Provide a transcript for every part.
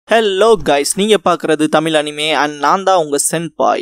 Hello guys நீங்க பார்க்கறது Tamil anime and நான் தான் உங்க சென்பாய்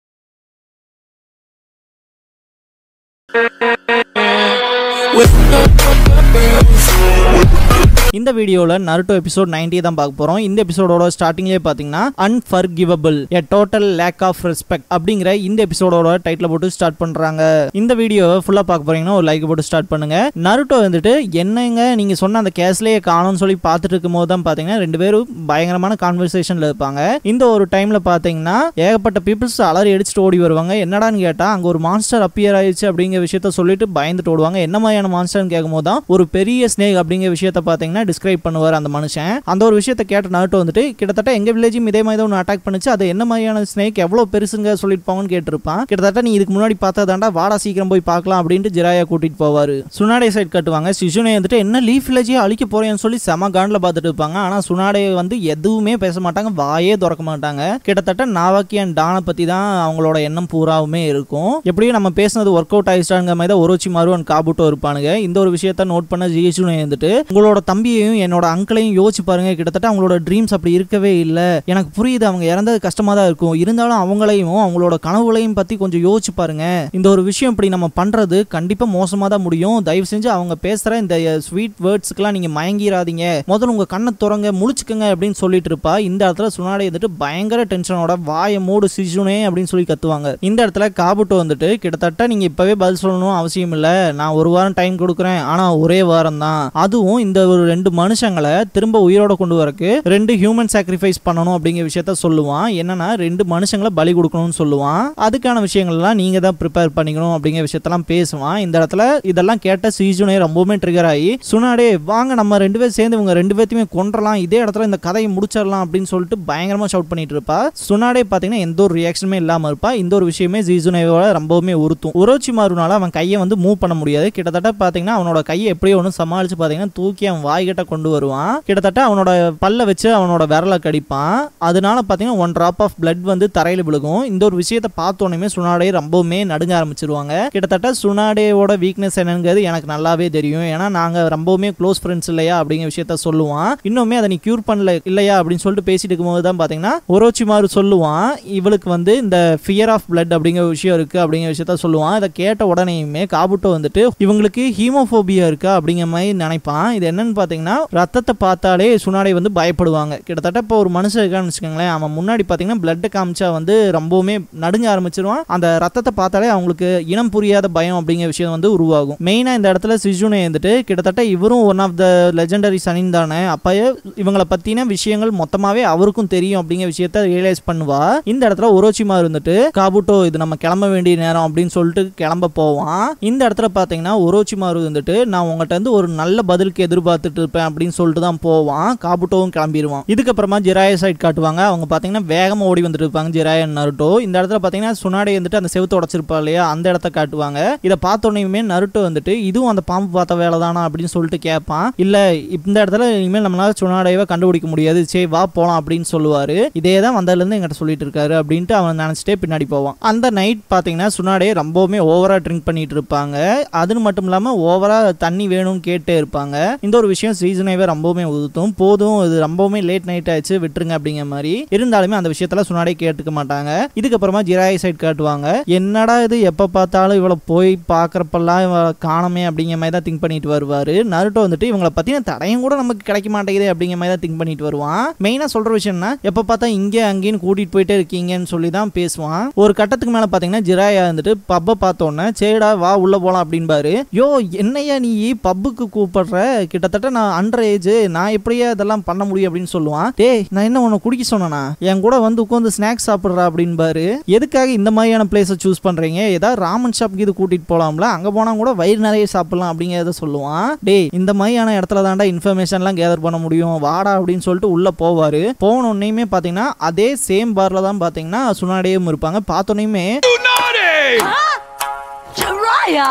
இந்த வீடியோவில் நருட்டோ எபிசோட் 90 தான் பார்க்க போகிறோம் இந்த எபிசோடோட ஸ்டார்டிங்லேயே பார்த்தீங்கன்னா unforgivable a total lack of respect அப்படிங்கிற இந்த எபிசோடோட டைட்டில் போட்டு ஸ்டார்ட் பண்ணுறாங்க இந்த வீடியோவை ஃபுல்லாக பார்க்க போறீங்கன்னா ஒரு லைக் போட்டு ஸ்டார்ட் பண்ணுங்க நருட்டோ வந்துட்டு என்னங்க நீங்கள் சொன்ன அந்த கேஸ்லேயே காணும்னு சொல்லி பார்த்துட்டு இருக்கும்போது தான் பார்த்தீங்கன்னா ரெண்டு பேரும் பயங்கரமான கான்வர்சேஷனில் இருப்பாங்க இந்த ஒரு டைமில் பார்த்தீங்கன்னா ஏகப்பட்ட பீப்புள்ஸ் அலறி அடிச்சுட்டு ஓடி வருவாங்க என்னடான்னு கேட்டால் அங்கே ஒரு மான்ஸ்டர் அப்பியர் ஆயிடுச்சு அப்படிங்கிற விஷயத்த சொல்லிட்டு பயந்துட்டு ஓடுவாங்க என்ன மாதிரியான மான்ஸ்டர்னு கேட்கும்போது தான் ஒரு பெரிய ஸ்னேக் அப்படிங்கிற விஷயத்த பார்த்தீங்கன்னா டிஸ்கிரைப் பண்ணுவார் அந்த மனுஷன் அந்த ஒரு விஷயத்த கேட்ட நாட்டு வந்துட்டு கிட்டத்தட்ட எங்க வில்லேஜும் இதே மாதிரி தான் ஒன்று அட்டாக் பண்ணுச்சு அது என்ன மாதிரியான ஸ்னேக் எவ்வளோ பெருசுங்க சொல்லிருப்பாங்கன்னு கேட்டிருப்பான் கிட்டத்தட்ட நீ இதுக்கு முன்னாடி பார்த்ததாண்டா வாடா சீக்கிரம் போய் பார்க்கலாம் அப்படின்ட்டு ஜிராயா கூட்டிட்டு போவாரு சுனாடே சைட் கட்டுவாங்க சிசுனே வந்துட்டு என்ன லீஃப் வில்லேஜே அழிக்க போறேன்னு சொல்லி செம காண்டில் பார்த்துட்டு இருப்பாங்க ஆனா சுனாடே வந்து எதுவுமே பேச மாட்டாங்க வாயே திறக்க மாட்டாங்க கிட்டத்தட்ட நாவாக்கி அண்ட் டானை பத்தி தான் அவங்களோட எண்ணம் பூராவுமே இருக்கும் எப்படியும் நம்ம பேசுனது ஒர்க் அவுட் ஆயிடுச்சாங்கிற மாதிரி தான் ஒரோச்சி மாரு அண்ட் காபுட்டோ இருப்பானுங்க இந்த ஒரு விஷயத்த நோட் பண்ண ஜிஹெச்சுனே வந்துட்டு உங்களோட தம்பியையும் என்னோட அங்கிளையும் யோசிச்சு பாருங்க கிட்டத்தட்ட அவங்களோட ட்ரீம்ஸ் அப்படி இருக்கவே இல்லை எனக்கு புரியுது அவங்க இறந்தது கஷ்டமா தான் இருக்கும் இருந்தாலும் அவங்களையும் அவங்களோட கனவுகளையும் பத்தி கொஞ்சம் யோசிச்சு பாருங்க இந்த ஒரு விஷயம் இப்படி நம்ம பண்றது கண்டிப்பா மோசமா தான் முடியும் தயவு செஞ்சு அவங்க பேசுற இந்த ஸ்வீட் வேர்ட்ஸ்க்குலாம் நீங்க மயங்கிராதீங்க முதல்ல உங்க கண்ணை துறங்க முழிச்சுக்கங்க அப்படின்னு சொல்லிட்டு இருப்பா இந்த இடத்துல சுனாடே வந்துட்டு பயங்கர டென்ஷனோட வாய மூடு சிஜுனே அப்படின்னு சொல்லி கத்துவாங்க இந்த இடத்துல காபுட்டோ வந்துட்டு கிட்டத்தட்ட நீங்க இப்பவே பதில் சொல்லணும் அவசியம் இல்ல நான் ஒரு வாரம் டைம் கொடுக்குறேன் ஆனா ஒரே வாரம் தான் அதுவும் இந்த ஒரு ரெண்டு மனுஷங்களை திரும்ப உயிரோட கொண்டு வரக்கு ரெண்டு ஹியூமன் சாக்ரிஃபைஸ் பண்ணணும் அப்படிங்கிற விஷயத்த சொல்லுவான் என்னன்னா ரெண்டு மனுஷங்களை பலி கொடுக்கணும்னு சொல்லுவான் அதுக்கான விஷயங்கள்லாம் நீங்க தான் ப்ரிப்பேர் பண்ணிக்கணும் அப்படிங்கிற விஷயத்தெல்லாம் பேசுவான் இந்த இடத்துல இதெல்லாம் கேட்ட சீஜுனே ரொம்பவுமே ட்ரிகர் ஆகி சுனாடே வாங்க நம்ம ரெண்டு பேரும் சேர்ந்து இவங்க ரெண்டு பேர்த்தையுமே கொன்றலாம் இதே இடத்துல இந்த கதையை முடிச்சிடலாம் அப்படின்னு சொல்லிட்டு பயங்கரமா ஷவுட் பண்ணிட்டு இருப்பா சுனாடே பாத்தீங்கன்னா எந்த ஒரு ரியாக்ஷனுமே இல்லாம இருப்பா இந்த ஒரு விஷயமே ஜீசுனேவோட ரொம்பவுமே உறுத்தும் உரோச்சி மாறுனால அவன் கையை வந்து மூவ் பண்ண முடியாது கிட்டத்தட்ட பாத்தீங்கன்னா அவனோட கையை எப்படியோ ஒன்று சமாளிச்சு பாத்தீங்கன்னா தூக்கி அவன் வாய்கிட்ட கொண்டு வருவான் கிட்டத்தட்ட அவனோட பல்ல வச்சு அவனோட விரலை கடிப்பான் அதனால பாத்தீங்கன்னா ஒன் டிராப் ஆஃப் பிளட் வந்து தரையில விழுகும் இந்த ஒரு விஷயத்த பார்த்தோன்னே சுனாடே ரொம்பவுமே நடுங்க ஆரம்பிச்சிருவாங்க கிட்டத்தட்ட சுனாடேவோட வீக்னஸ் என்னங்கிறது எனக்கு நல்லாவே தெரியும் ஏன்னா நாங்க ரொம்பவுமே க்ளோஸ் ஃப்ரெண்ட்ஸ் இல்லையா அப்படிங்கிற விஷயத்த சொல்லுவான் இன்னுமே அதை நீ கியூர் பண்ணல இல்லையா அப்படின்னு சொல்லிட்டு பேசிட்டு இருக்கும்போது தான் பாத்தீங்கன்னா ஒரோச்சிமாரு சொல்லுவான் இவளுக்கு வந்து இந்த ஃபியர் ஆஃப் பிளட் அப்படிங்கிற விஷயம் இருக்கு அப்படிங்கிற விஷயத்த சொல்லுவான் இதை கேட்ட உடனேயுமே காபுட்டோ வந்துட்டு இவங்களுக்கு ஹீமோஃபோபியா இருக்கா அப்படிங்கிற மாதிரி நினைப்பான் இது என்னன்னு பாத்தீங்கன்னா ரத்தத்தை பார்த்தாலே சுனாடை வந்து பயப்படுவாங்க கிட்டத்தட்ட இப்போ ஒரு மனுஷன் இருக்கான்னு வச்சுக்கோங்களேன் அவன் முன்னாடி பாத்தீங்கன்னா பிளட் காமிச்சா வந்து ரொம்பவுமே நடுங்க ஆரம்பிச்சிருவான் அந்த ரத்தத்தை பார்த்தாலே அவங்களுக்கு இனம் புரியாத பயம் அப்படிங்கிற விஷயம் வந்து உருவாகும் மெயினா இந்த இடத்துல சிஜுனே வந்துட்டு கிட்டத்தட்ட இவரும் ஒன் ஆஃப் த லெஜெண்டரி சனின் தானே அப்பயே இவங்களை பத்தின விஷயங்கள் மொத்தமாவே அவருக்கும் தெரியும் அப்படிங்கிற விஷயத்த ரியலைஸ் பண்ணுவா இந்த இடத்துல ஒரோச்சிமா இருந்துட்டு காபுட்டோ இது நம்ம கிளம்ப வேண்டிய நேரம் அப்படின்னு சொல்லிட்டு கிளம்ப போவான் இந்த இடத்துல பாத்தீங்கன்னா ஒரோச்சிமாரு வந்துட்டு நான் உங்கள்கிட்ட இருந்து ஒரு நல்ல பதிலுக்கு எதிர்பார்த்துட்டு இருப்பேன் அப்படின்னு சொல்லிட்டு தான் போவான் காபுட்டோவும் கிளம்பிடுவான் இதுக்கப்புறமா ஜிராய சைட் காட்டுவாங்க அவங்க பாத்தீங்கன்னா வேகமா ஓடி வந்துட்டு இருப்பாங்க ஜிராய நருட்டோ இந்த இடத்துல பாத்தீங்கன்னா சுனாடே வந்துட்டு அந்த செவுத்து உடச்சிருப்பா இல்லையா அந்த இடத்த காட்டுவாங்க இதை பார்த்தோன்னே நருட்டோ வந்துட்டு இதுவும் அந்த பாம்பு பார்த்த வேலை தானா அப்படின்னு சொல்லிட்டு கேட்பான் இல்ல இந்த இடத்துல இனிமேல் நம்மளால சுனாடையவை கண்டுபிடிக்க முடியாது சரி வா போலாம் அப்படின்னு சொல்லுவாரு இதே தான் வந்ததுல இருந்து எங்கிட்ட சொல்லிட்டு இருக்காரு அப்படின்ட்டு அவன் நினைச்சிட்டே பின்னாடி போவான் அந்த நைட் பாத்தீங்கன்னா சுனாடே ரொம்பவுமே ஓவரா ட்ரிங்க் பண்ணிட்டு இருப்பாங்க அது மட்டும் இல்லாம ஓவரா தண்ணி வேணும்னு கேட்டே இருப்பாங்க இந்த ஒரு விஷயம் சீசனேவே ரொம்பவுமே உதுத்தும் போதும் இது ரொம்பவுமே லேட் நைட் ஆயிடுச்சு விட்டுருங்க அப்படிங்கிற மாதிரி இருந்தாலுமே அந்த விஷயத்துல சுனாடே கேட்டுக்க மாட்டாங்க இதுக்கப்புறமா ஜிராய் சைட் காட்டுவாங்க என்னடா இது எப்ப பார்த்தாலும் இவளை போய் பாக்குறப்பெல்லாம் இவ காணமே அப்படிங்கிற மாதிரி தான் திங்க் பண்ணிட்டு வருவாரு நருட்டோ வந்துட்டு இவங்களை பத்தின தடையும் கூட நமக்கு கிடைக்க மாட்டேங்குது அப்படிங்கிற மாதிரி தான் திங்க் பண்ணிட்டு வருவான் மெயினா சொல்ற விஷயம்னா எப்ப பார்த்தா இங்கே அங்கேயும் கூட்டிட்டு போயிட்டே இருக்கீங்கன்னு சொல்லி தான் பேசுவான் ஒரு கட்டத்துக்கு மேல பாத்தீங்கன்னா ஜிராயா வந்துட்டு பப்பை பார்த்தோன்னே சேடா வா உள்ள போலாம் அப்படின்பாரு யோ என்னையா நீ பப்புக்கு கூப்பிடுற கிட்டத்தட்ட நான் அண்டர் ஏஜ் நான் எப்படியா இதெல்லாம் பண்ண முடியும் அப்படின்னு சொல்லுவான் டேய் நான் என்ன உன்னை குடிக்க சொன்னனா என் கூட வந்து உட்காந்து ஸ்நாக்ஸ் சாப்பிடுறா அப்படின்பாரு எதுக்காக இந்த மாதிரியான பிளேஸை சூஸ் பண்றீங்க ஏதாவது ராமன் ஷாப்க்கு இது கூட்டிட்டு போலாம்ல அங்க போனா கூட வயிறு நிறைய சாப்பிடலாம் அப்படிங்கிறத சொல்லுவான் டேய் இந்த மாதிரியான இடத்துல தாண்டா இன்ஃபர்மேஷன்லாம் கேதர் பண்ண முடியும் வாடா அப்படின்னு சொல்லிட்டு உள்ள போவாரு போன உடனேயுமே பாத்தீங்கன்னா அதே சேம் பார்ல தான் பாத்தீங்கன்னா சுனாடியும் இருப்பாங்க பார்த்தோன்னே Jiraiya!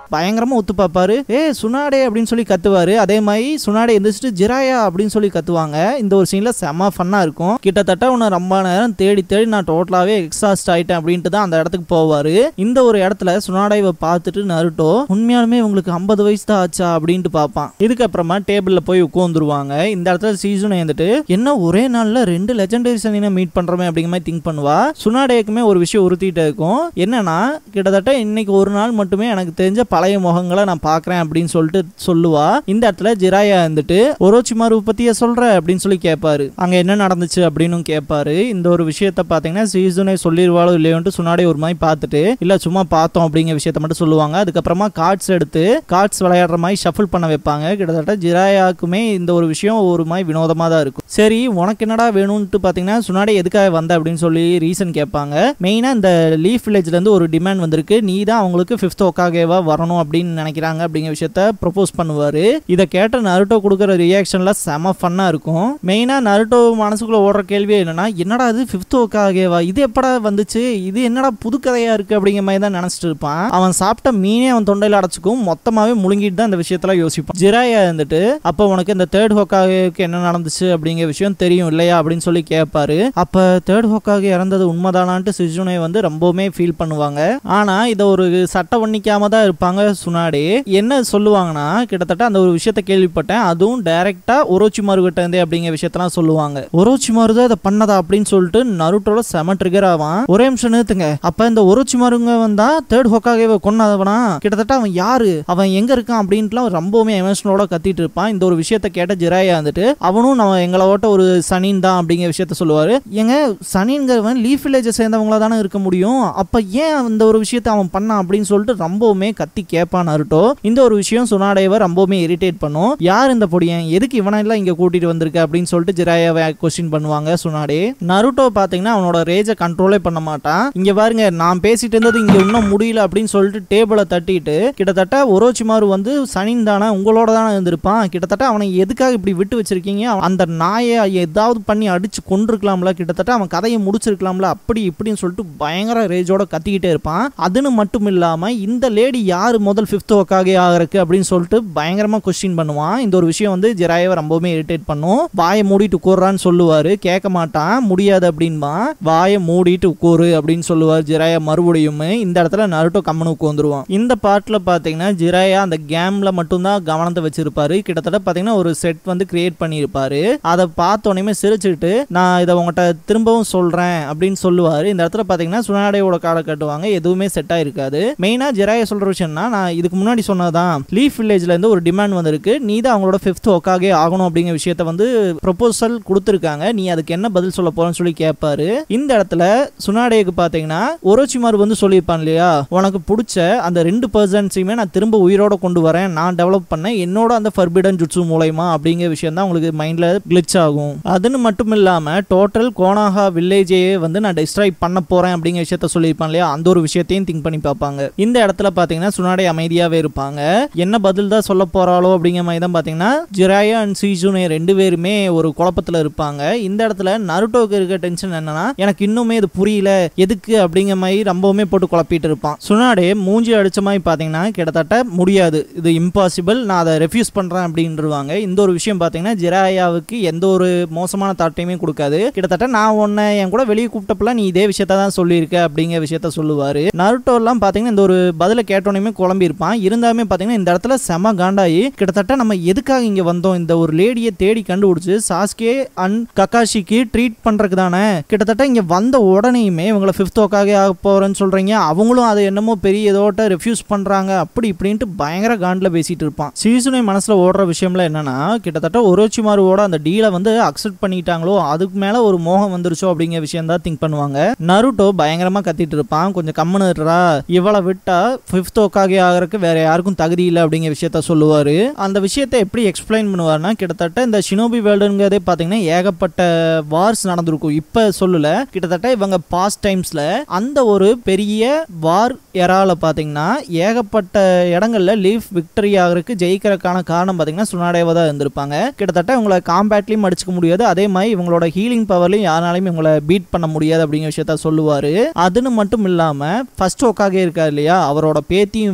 பயங்கரமா ஒத்து பார்ப்பாரு ஏ சுனாடே அப்படின்னு சொல்லி கத்துவாரு அதே மாதிரி சுனாடே எந்திரிச்சிட்டு ஜிராயா அப்படின்னு சொல்லி கத்துவாங்க இந்த ஒரு சீன்ல செம்ம ஃபன்னா இருக்கும் கிட்டத்தட்ட உன்னை ரொம்ப நேரம் தேடி தேடி நான் டோட்டலாவே எக்ஸாஸ்ட் ஆயிட்டேன் அப்படின்ட்டு தான் அந்த இடத்துக்கு போவாரு இந்த ஒரு இடத்துல சுனாடேவை பார்த்துட்டு நருட்டோ உண்மையாலுமே உங்களுக்கு ஐம்பது வயசு தான் ஆச்சா அப்படின்ட்டு பார்ப்பான் இதுக்கப்புறமா டேபிள்ல போய் உட்காந்துருவாங்க இந்த இடத்துல சீசன் வந்துட்டு என்ன ஒரே நாள்ல ரெண்டு லெஜெண்டரி சனினை மீட் பண்றோமே அப்படிங்கிற மாதிரி திங்க் பண்ணுவா சுனாடேக்குமே ஒரு விஷயம் உறுத்திட்டு இருக்கும் என்னன்னா கிட்டத்தட்ட இன்னைக்கு ஒரு நாள் மட்டுமே எனக்கு தெரிஞ்ச பழைய முகங்களை நான் பார்க்கறேன் அப்படின்னு சொல்லிட்டு சொல்லுவா இந்த இடத்துல ஜிராயா இருந்துட்டு ஒரோச்சிமாரு பத்திய சொல்ற அப்படின்னு சொல்லி கேட்பாரு அங்க என்ன நடந்துச்சு அப்படின்னு கேட்பாரு இந்த ஒரு விஷயத்த பாத்தீங்கன்னா சீசனே சொல்லிடுவாளோ இல்லையோன்ட்டு சுனாடே ஒரு மாதிரி பார்த்துட்டு இல்ல சும்மா பார்த்தோம் அப்படிங்கிற விஷயத்த மட்டும் சொல்லுவாங்க அதுக்கப்புறமா கார்ட்ஸ் எடுத்து கார்ட்ஸ் விளையாடுற மாதிரி ஷஃபிள் பண்ண வைப்பாங்க கிட்டத்தட்ட ஜிராயாக்குமே இந்த ஒரு விஷயம் ஒரு மாதிரி வினோதமா தான் இருக்கும் சரி உனக்கு என்னடா வேணும்ட்டு பாத்தீங்கன்னா சுனாடே எதுக்காக வந்த அப்படின்னு சொல்லி ரீசன் கேட்பாங்க மெயினா இந்த லீஃப் வில்லேஜ்ல இருந்து ஒரு டிமாண்ட் வந்திருக்கு நீ தான் அவங்களுக்கு ஃபிஃப்த் ஒக்காகேவா வரணும் அப்படின்னு நினைக்கிறாங்க அப்படிங்கிற விஷயத்த ப்ரொபோஸ் பண்ணுவாரு இதை கேட்ட நருட்டோ கொடுக்குற ரியாக்ஷன்ல செம ஃபன்னா இருக்கும் மெயினா நருட்டோ மனசுக்குள்ள ஓடுற கேள்வி என்னன்னா என்னடா இது ஃபிஃப்த் ஒக்காகேவா இது எப்படா வந்துச்சு இது என்னடா புது கதையா இருக்கு அப்படிங்கிற மாதிரி தான் நினைச்சிட்டு இருப்பான் அவன் சாப்பிட்ட மீனே அவன் தொண்டையில அடைச்சிக்கும் மொத்தமாவே முழுங்கிட்டு தான் இந்த விஷயத்தெல்லாம் யோசிப்பான் ஜிராயா இருந்துட்டு அப்போ உனக்கு இந்த தேர்ட் ஹோக்காகேக்கு என்ன நடந்துச்சு அப்படிங்கிற விஷயம் தெரியும் இல்லையா அப்படின்னு சொல்லி கேட்பாரு அப்ப தேர்ட் ஹோக்காக இறந்தது உண்மைதானான்ட்டு சிஜுனை வந்து ரொம்பவுமே ஃபீல் பண்ணுவாங்க ஆனா இதை ஒரு சட்டை பண்ணிக்காம தான் இருப்பாங்க சுனாடே என்ன சொல்லுவாங்கன்னா கிட்டத்தட்ட அந்த ஒரு விஷயத்த கேள்விப்பட்டேன் அதுவும் டைரக்டா ஒரோச்சிமாரு கிட்ட இருந்தே அப்படிங்கிற விஷயத்தெல்லாம் சொல்லுவாங்க ஒரோச்சிமாரு தான் இதை பண்ணதா அப்படின்னு சொல்லிட்டு நருட்டோட செம ட்ரிகர் ஆவான் ஒரே நிமிஷம் நிறுத்துங்க அப்ப இந்த ஒரோச்சிமாருங்க வந்தா தேர்ட் ஹோக்காகவே கொண்டாதவனா கிட்டத்தட்ட அவன் யாரு அவன் எங்க இருக்கான் அப்படின்ட்டுலாம் ரொம்பவுமே எமோஷனலோட கத்திட்டு இருப்பான் இந்த ஒரு விஷயத்த கேட்ட ஜிராயா வந்துட்டு அவனும் நம்ம எங்களோட ஒரு சனின் தான் அப்படிங்கிற விஷயத்த சொல்லுவாரு ஏங்க சனிங்கிறவன் லீஃப் வில்லேஜை சேர்ந்தவங்களா தானே இருக்க முடியும் அப்ப ஏன் அந்த ஒரு விஷயத்த அவன் பண்ணான் அப்படின்னு சொல்லிட்டு ரொம்பவுமே கத்தி கேட்பான் நருட்டோ இந்த ஒரு விஷயம் சுனாடேவை ரொம்பவுமே இரிட்டேட் பண்ணும் யார் இந்த பொடியன் எதுக்கு இவனெல்லாம் இங்க கூட்டிட்டு வந்திருக்க அப்படின்னு சொல்லிட்டு ஜிராயாவை கொஸ்டின் பண்ணுவாங்க சுனாடே நருட்டோ பாத்தீங்கன்னா அவனோட ரேஜை கண்ட்ரோலே பண்ண மாட்டான் இங்க பாருங்க நான் பேசிட்டு இருந்தது இங்க இன்னும் முடியல அப்படின்னு சொல்லிட்டு டேபிளை தட்டிட்டு கிட்டத்தட்ட ஒரோச்சிமாரு வந்து சனின் தானே உங்களோட தானே இருந்திருப்பான் கிட்டத்தட்ட அவனை எதுக்காக இப்படி விட்டு வச்சிருக்கீங்க அந்த நாயை ஏதாவது பண்ணி அடிச்சு கொண்டிருக்கலாம்ல கிட்டத்தட்ட அவன் கதையை முடிச்சிருக்கலாம்ல அப்படி இப்படின்னு சொல்லிட்டு பயங்கர ரேஜோட கத்திக்கிட்டே இருப்பான் அதுன்னு மட்டும் இல்லாம இந்த லேடி யாரு முதல் ஃபிஃப்த் ஒக்காக ஆகிறக்கு அப்படின்னு சொல்லிட்டு பயங்கரமா கொஸ்டின் பண்ணுவான் இந்த ஒரு விஷயம் வந்து ஜெராயவை ரொம்பவுமே இரிட்டேட் பண்ணும் வாயை மூடிட்டு உட்கார்றான்னு சொல்லுவாரு கேட்க மாட்டான் முடியாது அப்படின்பா வாயை மூடிட்டு உட்காரு அப்படின்னு சொல்லுவார் ஜிராயா மறுபடியும் இந்த இடத்துல நருட்டோ கம்மனு உட்காந்துருவான் இந்த பாட்டில் பார்த்தீங்கன்னா ஜிராயா அந்த கேம்ல மட்டும்தான் கவனத்தை வச்சிருப்பாரு கிட்டத்தட்ட பார்த்தீங்கன்னா ஒரு செட் வந்து கிரியேட் பண்ணியிருப்பாரு அதை பார்த்தோன்னே சிரிச்சுட்டு நான் இதை உங்கள்கிட்ட திரும்பவும் சொல்றேன் அப்படின்னு சொல்லுவாரு இந்த இடத்துல பார்த்தீங்கன்னா சுனாடையோட காடை கட்டுவாங்க எதுவுமே செட் ஆயிருக்காது மெயினாக ஜிராயா சொல்ற விஷயம்னா நான் இதுக்கு முன்னாடி சொன்னதான் லீஃப் வில்லேஜ்ல இருந்து ஒரு டிமாண்ட் வந்திருக்கு நீ தான் அவங்களோட ஃபிஃப்த் ஒக்காகே ஆகணும் அப்படிங்கிற விஷயத்த வந்து ப்ரொபோசல் கொடுத்துருக்காங்க நீ அதுக்கு என்ன பதில் சொல்ல போறேன்னு சொல்லி கேட்பாரு இந்த இடத்துல சுனாடேக்கு பார்த்தீங்கன்னா ஒரோச்சிமார் வந்து சொல்லியிருப்பான் இல்லையா உனக்கு பிடிச்ச அந்த ரெண்டு பர்சன்ஸையுமே நான் திரும்ப உயிரோட கொண்டு வரேன் நான் டெவலப் பண்ணேன் என்னோட அந்த ஃபர்பிடன் ஜுட்சு மூலயமா அப்படிங்கிற விஷயம் தான் உங்களுக்கு மைண்ட்ல கிளிச் ஆகும் அதுன்னு மட்டும் இல்லாம டோட்டல் கோனாகா வில்லேஜையே வந்து நான் டிஸ்ட்ராய் பண்ண போறேன் அப்படிங்கிற விஷயத்த சொல்லியிருப்பான் இல்லையா அந்த ஒரு விஷயத்தையும் திங்க் பண்ணி பார்ப்பாங்க இந்த இடத்துல பார்த்தீங்கன்னா சுனாடே அமைதியாவே இருப்பாங்க என்ன பதில் தான் சொல்ல போறாளோ அப்படிங்கிற மாதிரி தான் பார்த்தீங்கன்னா ஜிராயா அண்ட் சீஜுனே ரெண்டு பேருமே ஒரு குழப்பத்துல இருப்பாங்க இந்த இடத்துல நருட்டோக்கு இருக்க டென்ஷன் என்னன்னா எனக்கு இன்னுமே இது புரியல எதுக்கு அப்படிங்கிற மாதிரி ரொம்பவுமே போட்டு குழப்பிட்டு இருப்பான் சுனாடே மூஞ்சி அடிச்ச மாதிரி பார்த்தீங்கன்னா கிட்டத்தட்ட முடியாது இது இம்பாசிபிள் நான் அதை ரெஃப்யூஸ் பண்றேன் அப்படின்றவாங்க இந்த ஒரு விஷயம் பார்த்தீங்கன்னா ஜிராயாவுக்கு எந்த ஒரு மோசமான தாட்டையுமே கொடுக்காது கிட்டத்தட்ட நான் உன்னை என் கூட வெளியே கூப்பிட்டப்பெல்லாம் நீ இதே விஷயத்த தான் சொல்லியிருக்க அப்படிங்கிற விஷயத்த சொல்லுவாரு நருட்டோ எல்லாம் பார்த்தீங்கன்னா இந்த ஒரு பதில கேட்டோன்னே குழம்பி இருப்பான் இருந்தாலுமே பார்த்தீங்கன்னா இந்த இடத்துல செம காண்டாயி கிட்டத்தட்ட நம்ம எதுக்காக இங்க வந்தோம் இந்த ஒரு லேடியை தேடி கண்டுபிடிச்சு சாஸ்கே அண்ட் கக்காஷிக்கு ட்ரீட் பண்றதுக்கு தானே கிட்டத்தட்ட இங்க வந்த உடனேயுமே இவங்களை ஃபிஃப்த் ஒக்காக ஆக போறேன்னு சொல்றீங்க அவங்களும் அதை என்னமோ பெரிய இதோட்ட ரெஃப்யூஸ் பண்றாங்க அப்படி இப்படின்ட்டு பயங்கர காண்டில் பேசிட்டு இருப்பான் சீசுனை மனசுல ஓடுற விஷயம்ல என்னன்னா கிட்டத்தட்ட ஒரோச்சிமாருவோட அந்த டீலை வந்து அக்செப்ட் பண்ணிட்டாங்களோ அதுக்கு மேல ஒரு மோகம் வந்துருச்சோ அப்படிங்கிற விஷயம் தான் திங்க் பண்ணுவாங்க நருட்டோ பயங்கரமா கத்திட்டு இருப்பான் கொஞ்சம் கம்முனுறா இவளை விட்டா ஃபிஃப்த் ஒக்காகி ஆகிறதுக்கு வேற யாருக்கும் தகுதி இல்லை அப்படிங்கிற விஷயத்த சொல்லுவாரு அந்த விஷயத்தை எப்படி எக்ஸ்பிளைன் பண்ணுவார்னா கிட்டத்தட்ட இந்த ஷினோபி வேர்ல்டுங்கிறதே பார்த்தீங்கன்னா ஏகப்பட்ட வார்ஸ் நடந்திருக்கும் இப்போ சொல்லல கிட்டத்தட்ட இவங்க பாஸ்ட் டைம்ஸ்ல அந்த ஒரு பெரிய வார் எறால பார்த்தீங்கன்னா ஏகப்பட்ட இடங்கள்ல லீஃப் விக்டரி ஆகிறதுக்கு ஜெயிக்கிறதுக்கான காரணம் பார்த்தீங்கன்னா சுனாடேவா தான் இருந்திருப்பாங்க கிட்டத்தட்ட இவங்களை காம்பேட்லையும் அடிச்சுக்க முடியாது அதே மாதிரி இவங்களோட ஹீலிங் பவர்லையும் யாராலையும் இவங்களை பீட் பண்ண முடியாது அப்படிங்கிற விஷயத்த சொல்லுவாரு அதுன்னு மட்டும் இல்லாம ஃபர்ஸ்ட் ஒக்காக இருக்காரு இல்லையா அவரோட பேத்தியும்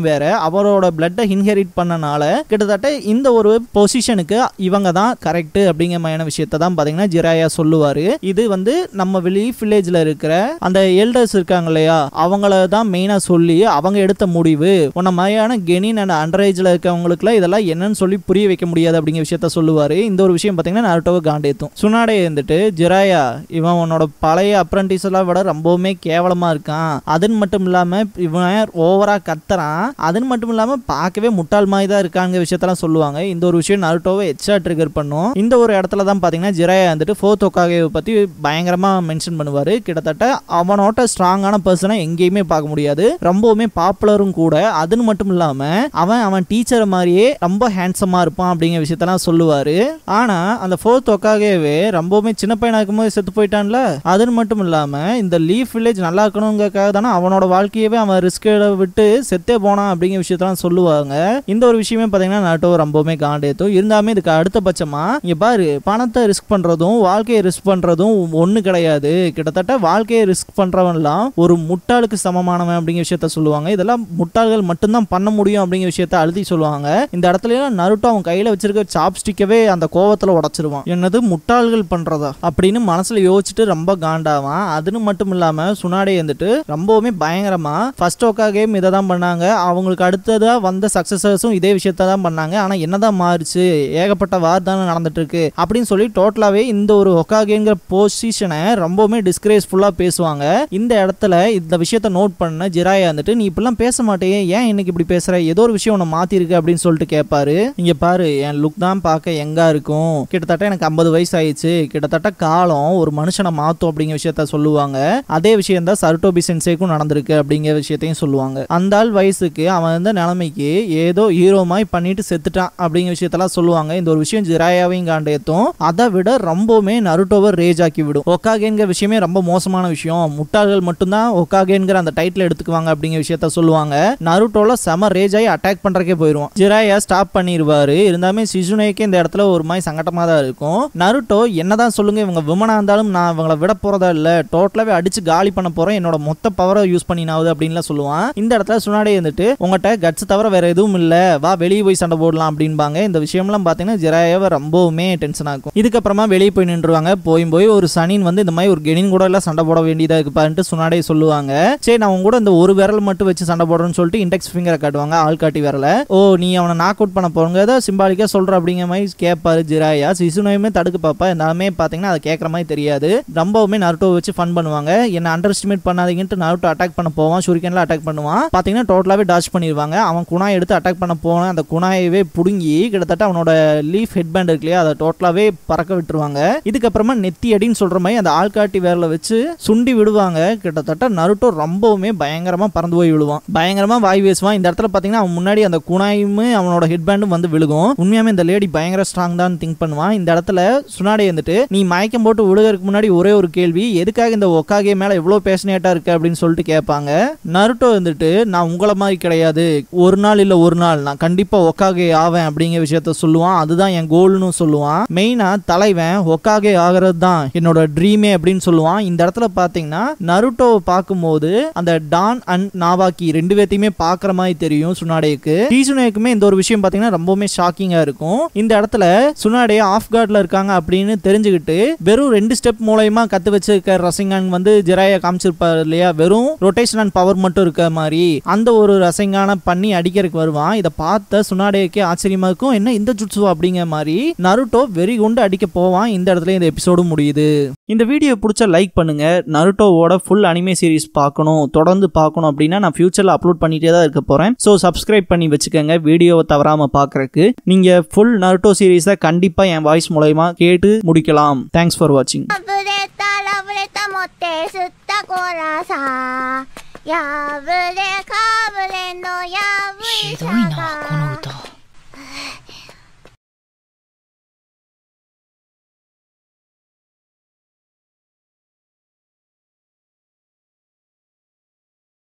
வேற அவரோட பிளட்டை இன்ஹெரிட் பண்ணனால கிட்டத்தட்ட இந்த ஒரு பொசிஷனுக்கு இவங்க தான் கரெக்ட் அப்படிங்கிற மாதிரியான விஷயத்தை தான் பாத்தீங்கன்னா ஜிராயா சொல்லுவாரு இது வந்து நம்ம லீஃப் வில்லேஜ்ல இருக்கிற அந்த எல்டர்ஸ் இருக்காங்க இல்லையா அவங்கள தான் மெயினா சொல்லி அவங்க எடுத்த முடிவு உன்ன மாதிரியான கெனின் அண்ட் அண்டர் ஏஜ்ல இருக்கவங்களுக்குலாம் இதெல்லாம் என்னன்னு சொல்லி புரிய வைக்க முடியாது அப்படிங்கிற விஷயத்த சொல்லுவாரு இந்த ஒரு விஷயம் பாத்தீங்கன்னா நருட்டோவை காண்டேத்தும் சுனாடே இருந்துட்டு ஜிராயா இவன் உன்னோட பழைய அப்ரண்டிஸ் எல்லாம் விட ரொம்பவுமே கேவலமா இருக்கான் அதுன்னு மட்டும் இல்லாம இவன் ஓவரா கத்துறான் அதுன்னு மட்டும் இல்லாம பார்க்கவே முட்டாள் மாதிரி தான் இருக்காங்க விஷயத்தெல்லாம் சொல்லுவாங்க இந்த ஒரு விஷயம் நருட்டோவை எச்சா ட்ரிகர் பண்ணும் இந்த ஒரு இடத்துல தான் பாத்தீங்கன்னா ஜிராயா வந்துட்டு ஃபோர்த் ஒக்காகேவை பத்தி பயங்கரமா மென்ஷன் பண்ணுவாரு கிட்டத்தட்ட அவனோட ஸ்ட்ராங்கான பர்சனை எங்கேயுமே பார்க்க முடியாது ரொம்பவுமே பாப்புலரும் கூட அதுன்னு மட்டும் இல்லாம அவன் அவன் டீச்சர் மாதிரியே ரொம்ப ஹேண்ட்ஸமா இருப்பான் அப்படிங்கிற விஷயத்தெல்லாம் சொல்லுவாரு ஆனா அந்த ஃபோர்த் ஒக்காகவே ரொம்பவுமே சின்ன பையனா இருக்கும்போது செத்து போயிட்டான்ல அதுன்னு மட்டும் இல்லாம இந்த லீஃப் வில்லேஜ் நல்லா இருக்கணுங்கிறதுக்காக தானே அவனோட வாழ்க்கையவே அவன் ரிஸ்க் விட்டு செத்தே போனான் அப்படிங்கிற விஷயத்தெல்லாம் சொல்லுவாங்க இந்த ஒரு விஷயமே பாத்தீங்கன்னா நாட்டோ ரொம்பவுமே காண்டேத்தும் இருந்தாலுமே இதுக்கு அடுத்த பட்சமா இங்க பாரு பணத்தை ரிஸ்க் பண்றதும் வாழ்க்கையை ரிஸ்க் பண்றதும் ஒண்ணு கிடையாது கிட்டத்தட்ட வாழ்க்கையை ரிஸ்க் பண்றவன்லாம் ஒரு முட்டாளுக்கு சமமானவன் அப்படிங்கிற விஷயத்த சொல்லுவாங்க இதெல்லாம் முட்டாள்கள் மட்டும்தான் பண்ண முடியும் அப்படிங்கிற விஷயத்த அழுதி சொல்லுவாங்க இந்த இடத்துல எல்லாம் நருட்டோ அவன் கையில வச்சிருக்க சாப்ஸ்டிக்கவே அந்த கோவத்துல உடைச்சிருவான் என்னது முட்டாள்கள் பண்றதா அப்படின்னு மனசுல யோசிச்சுட்டு ரொம்ப காண்டாவான் அதுன்னு மட்டும் இல்லாம சுனாடே வந்துட்டு ரொம்பவுமே பயங்கரமா ஃபர்ஸ்ட் ஒக்கா கேம் இதை தான் பண்ணாங்க அவங்களுக்கு அடுத்ததா வந்த சக்சஸர்ஸும் இதே விஷயத்த தான் பண்ணாங்க ஆனா என்னதான் மாறுச்சு ஏகப்பட்ட வார் தானே நடந்துட்டு இருக்கு அப்படின்னு சொல்லி டோட்டலாவே இந்த ஒரு ஒக்காகேங்கிற பொசிஷனை ரொம்பவுமே டிஸ்கிரேஸ்ஃபுல்லா பேசுவாங்க இந்த இடத்துல இந்த விஷயத்த நோட் பண்ண ஜிராயா வந்துட்டு நீ இப்படிலாம் பேச மாட்டேயே ஏன் இன்னைக்கு இப்படி பேசுற ஏதோ ஒரு விஷயம் உன்னை மாத்திருக்கு அப்படின்னு சொல்லிட்டு கேட்பாரு இங்க பாரு என் லுக் தான் பார்க்க எங்கா இருக்கும் கிட்டத்தட்ட எனக்கு ஐம்பது வயசு ஆயிடுச்சு கிட்டத்தட்ட காலம் ஒரு மனுஷனை மாத்தும் அப்படிங்கிற விஷயத்த சொல்லுவாங்க அதே விஷயம் தான் சருட்டோபி சென்சேக்கும் நடந்திருக்கு அப்படிங்கிற விஷயத்தையும் சொல்லுவாங்க அந்த ஆள் வயசுக்கு அவன் இருந்த நிலைமைக்கு ஏதோ ஹீரோ மாதிரி பண்ணிட்டு செத்துட்டான் அப்படிங்கிற விஷயத்தெல்லாம் சொல்லுவாங்க இந்த ஒரு விஷயம் ஜிராயாவையும் காண்டேத்தும் அதை விட ரொம்பவுமே நருட்டோவை ரேஜ் ஆக்கி விடும் ஒக்காகேங்கிற விஷயமே ரொம்ப மோசமான விஷயம் முட்டாள்கள் மட்டும்தான் ஒக்காகேங்கிற அந்த டைட்டில் எடுத்துக்குவாங்க அப்படிங்கிற விஷயத்த சொல்லுவாங்க நருட்டோல செம ரேஜ் ஆகி அட்டாக் பண்றதுக்கே போயிடுவான் ஜிராயா ஸ்டாப் பண்ணிடுவாரு இருந்தாலுமே சிசுனேக்கு இந்த இடத்துல ஒரு மாதிரி சங்கட்டமா தான் இருக்கும் நருட்டோ என்னதான் சொல்லுங்க இவங்க விமனா இருந்தாலும் நான் இவங்களை விட போறதா இல்ல டோட்டலாவே அடிச்சு காலி பண்ண போறேன் என்னோட மொத்த பவரை யூஸ் பண்ணினாவது அப்படின்லாம் சொல்லுவான் இந்த இடத்துல சுனாடே இருந்துட்டு உங்கள்கிட்ட கட்ஸ் தவிர வேற எதுவும் இல்ல வா வெளியே போய் சண்டை போடலாம் அப்படின்பாங்க இந்த விஷயம்லாம் பாத்தீங்கன்னா ஜிராயாவை ரொம்பவுமே டென்ஷன் ஆகும் இதுக்கப்புறமா வெளியே போய் நின்றுவாங்க போய் போய் ஒரு சனின் வந்து இந்த மாதிரி ஒரு கெனின் கூட எல்லாம் சண்டை போட வேண்டியதா இருக்கு பாருன்ட்டு சுனாடே சொல்லுவாங்க சரி நான் உங்க கூட இந்த ஒரு விரல் மட்டும் வச்சு சண்டை போடுறேன்னு சொல்லிட்டு இண்டெக்ஸ் ஃபிங்கரை காட்டுவாங்க ஆள் காட்டி விரல ஓ நீ அவனை நாக் அவுட் பண்ண போறங்க சிம்பாலிக்கா சொல்ற அப்படிங்கிற மாதிரி கேட்பாரு ஜிராயா சிசுனையுமே தடுக்க பாப்பா எல்லாமே பாத்தீங்கன்னா அதை கேட்கற மாதிரி தெரியாது ரொம்பவுமே நருட்டோ வச்சு ஃபன் பண்ணுவாங்க என்ன அண்டர் எஸ்டிமேட் பண்ணாதீங்கன்ட்டு நருட்டோ அட்டாக் பண்ண போவான் ஷூரிக்கன்ல அட்டாக் பண்ணுவான் பாத்தீங்கன்னா டோட்டலாவே டாச் பண்ணிடுவாங்க அவன் குணாய் எடுத்து அட்டாக் பண்ண போன அந்த குணாயவே புடுங்கி கிட்டத்தட்ட அவனோட லீஃப் ஹெட் பேண்ட் இருக்கு இல்லையா அதை டோட்டலாவே பறக்க விட்டுருவாங்க இதுக்கப்புறமா நெத்தி அடின்னு சொல்ற மாதிரி அந்த ஆள்காட்டி வேரில் வச்சு சுண்டி விடுவாங்க கிட்டத்தட்ட நருட்டோ ரொம்பவுமே பயங்கரமா பறந்து போய் விழுவான் பயங்கரமா வாய் பேசுவான் இந்த இடத்துல பாத்தீங்கன்னா அவன் முன்னாடி அந்த குணாயும் அவனோட ஹெட் பேண்டும் வந்து விழுகும் உண்மையாமே இந்த லேடி பயங்கர ஸ்ட்ராங் தான் திங்க் பண்ணுவான் இந்த இடத்துல சுனாடே வந்துட்டு நீ மயக்கம் போட்டு விழுகிறதுக்கு முன்னாடி ஒரே ஒரு கேள்வி எதுக்காக இந்த ஒக்காகே மேல எவ்வளவு பேஷனேட்டா இருக்கு அப்படின்னு சொல்லிட்டு கேட்பாங்க நருட்டோ வந்துட்டு நான் உங்களை மாதிரி கிடையாது ஒரு நாள் இல்ல ஒரு நாள் நான் கண்டிப்பா ஒக்காகே ஆவேன் அப்படிங்கிற விஷயத்த சொல்லுவான் அதுதான் என் கோல்னு சொல்லுவான் மெயினா தலைவன் ஒக்காகே ஆகிறது தான் என்னோட ட்ரீமே அப்படின்னு சொல்லுவான் இந்த இடத்துல பாத்தீங்கன்னா நருட்டோவை பார்க்கும்போது அந்த டான் அண்ட் நாவாக்கி ரெண்டு பேர்த்தையுமே பாக்குற மாதிரி தெரியும் சுனாடேக்கு டீசுனேக்குமே இந்த ஒரு விஷயம் பாத்தீங்கன்னா ரொம்பவுமே ஷாக்கிங்கா இருக்கும் இந்த இடத்துல சுனாடே ஆஃப் கார்ட்ல இருக்காங்க அப்படின்னு தெரிஞ்சுக்கிட்டு வெறும் ரெண்டு ஸ்டெப் மூலயமா கத்து வச்சிருக்க ரசிங்கான் வந்து ஜெராய காமிச்சிருப்பாரு இல்லையா வெறும் ரொட்டேஷன் அண்ட் பவர் மட்டும் இருக்க மாதிரி அந்த ஒரு ரசிங்கான பண்ணி அடிக்கிறதுக்கு வருவான் இதை பார்த்த சுனாடேக்கே ஆச்சரியமா இருக்கும் என்ன இந்த ஜுட்ஸு அப்படிங்கிற மாதிரி நருட்டோ வெறி கொண்டு அடிக்க போவான் இந்த இடத்துல இந்த எபிசோடு முடியுது இந்த வீடியோ பிடிச்ச லைக் பண்ணுங்க நருட்டோவோட ஃபுல் அனிமே சீரிஸ் பார்க்கணும் தொடர்ந்து பார்க்கணும் அப்படின்னா நான் ஃபியூச்சர்ல அப்லோட் பண்ணிட்டே தான் இருக்க போறேன் ஸோ சப்ஸ்கிரைப் பண்ணி வச்சுக்கோங்க வீடியோவை தவறாம பார்க்கறதுக்கு நீங்க ஃபுல் நருட்டோ சீரிஸை கண்டிப்பா என் வாய்ஸ் மூலயமா கேட்டு முடிக்கலாம் தேங்க்ஸ் ஃபார் வாட்சிங் ラブレタラブレタ持って吸ったコーラさやぶれかぶれのやぶいひどいさなこのが